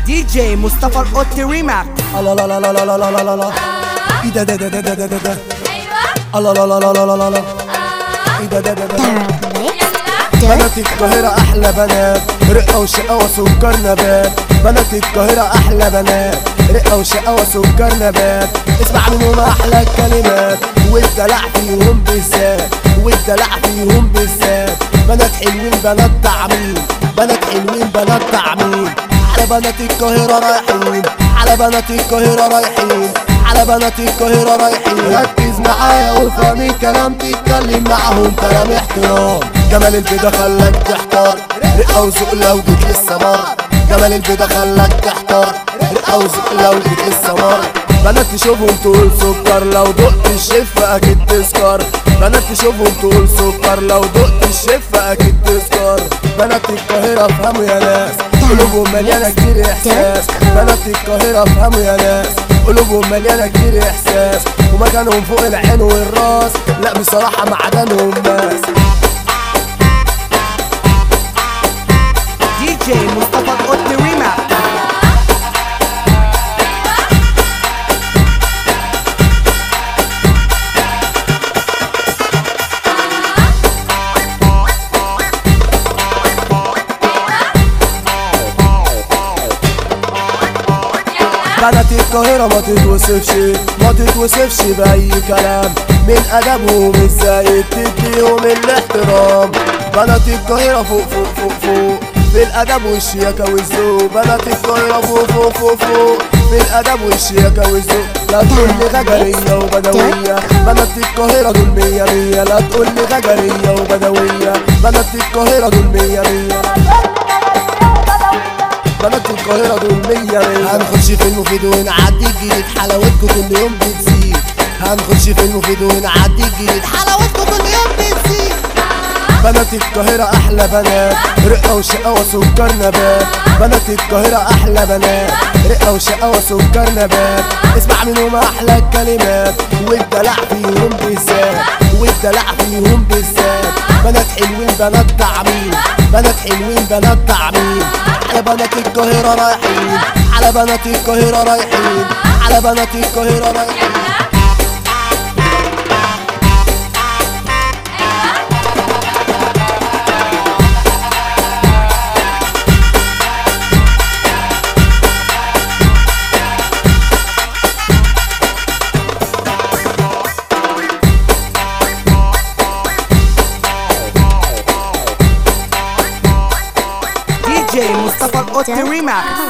دي جي مصطفى القط ريماكس الله لا لا لا لا لا لا لا لا ايه ده ده ده ده ده ده ده ده ايوه الله لا لا لا لا لا لا لا ايه ده ده ده ده يلا بنات القاهرة أحلى بنات رقة وشقاوة سكر نبات بنات القاهرة أحلى بنات رقة وشقاوة سكر نبات اسمع منهم أحلى الكلمات والدلع فيهم بالذات والدلع فيهم بالذات بنات حلوين بنات تعميم بنات حلوين بنات تعميم على بنات القاهرة رايحين على بنات القاهرة رايحين على بنات القاهرة رايحين ركز معايا وفهمي كلام تتكلم معاهم كلام احترام جمال البيضة خلاك تحتار رقة وذوق لو جيت للسمار جمال البيضة خلاك تحتار رقة وذوق لو جيت للسمار بنات تشوفهم تقول سكر لو دقت الشف اكيد تسكر بنات تشوفهم تقول سكر لو دقت الشف اكيد تسكر بنات القاهرة افهموا يا ناس قلوبهم مليانة كتير احساس بنات القاهرة افهموا يا ناس قلوبهم مليانة كتير احساس ومكانهم فوق العين والراس لا بصراحة معدنهم ناس دي جي مصطفى القط ريماكس بنات القاهرة ما تتوصفش ما تتوصفش بأي كلام من أدبهم ازاي تديهم الاحترام بنات القاهرة فوق فوق فوق فوق في الأدب والشياكة والذوق بنات القاهرة فوق فوق فوق فوق في الأدب والشياكة والذوق لا تقول لي غجرية وبدوية بنات القاهرة دول مية مية لا تقول لي غجرية وبدوية بنات القاهرة دول مية مية بنات القاهرة دول مية مية هنخش في المفيد ونعدي الجديد حلاوتكم كل يوم بتزيد هنخش في المفيد ونعدي الجديد حلاوتكم كل يوم بتزيد بنات القاهرة أحلى بنات رقة وشقاوة سكر نبات بنات القاهرة أحلى بنات رقة وشقاوة سكر نبات اسمع منهم أحلى الكلمات والدلع فيهم بالذات والدلع فيهم بالذات بنات حلوين بنات تعميم بنات حلوين بنات تعميم على بنات القاهرة رايحين على بنات القاهرة رايحين على بنات القاهرة رايحين دي جي مصطفى القط ريماكس